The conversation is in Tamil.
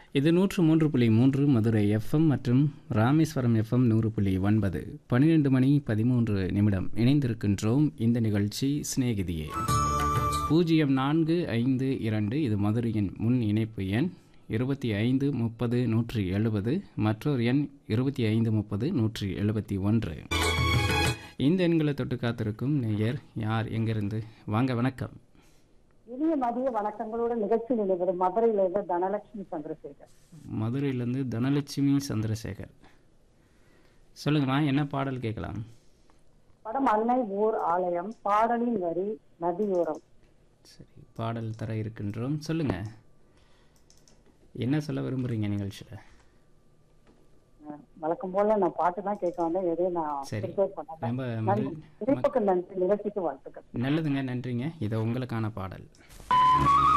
இது நூற்று மூன்று புள்ளி மூன்று மதுரை எஃப்எம் மற்றும் ராமேஸ்வரம் எஃப்எம் நூறு புள்ளி ஒன்பது பன்னிரெண்டு மணி பதிமூன்று நிமிடம் இணைந்திருக்கின்றோம் இந்த நிகழ்ச்சி சிநேகிதியே பூஜ்ஜியம் நான்கு ஐந்து இரண்டு இது மதுரையின் முன் இணைப்பு எண் இருபத்தி ஐந்து முப்பது நூற்றி எழுபது மற்றொரு எண் இருபத்தி ஐந்து முப்பது நூற்றி எழுபத்தி ஒன்று இந்த எண்களை தொட்டு காத்திருக்கும் நேயர் யார் எங்கிருந்து வாங்க வணக்கம் இனிய மதிய வணக்கங்களோட நிகழ்ச்சி நினைவது மதுரையில இருந்து தனலட்சுமி சந்திரசேகர் மதுரையிலேருந்து தனலட்சுமி சந்திரசேகர் சொல்லுங்கம்மா என்ன பாடல் கேட்கலாம் படம் அன்னை ஓர் ஆலயம் பாடலின் வரி நதியோரம் சரி பாடல் தர இருக்கின்றோம் சொல்லுங்க என்ன சொல்ல விரும்புறீங்க நிகழ்ச்சியில் அஹ் வழக்கம் போல நான் பாட்டு தான் கேட்க வந்தேன் எதையும் நான் சரி. ப்ரிப்பேர் பண்ணல ரொம்ப நன்றி. மகிழ்- இணைப்புக்கு நன்றி நிகழ்ச்சிக்கு வாழ்த்துக்கள் நல்லதுங்க நன்றிங்க இது உங்களுக்கான பாடல்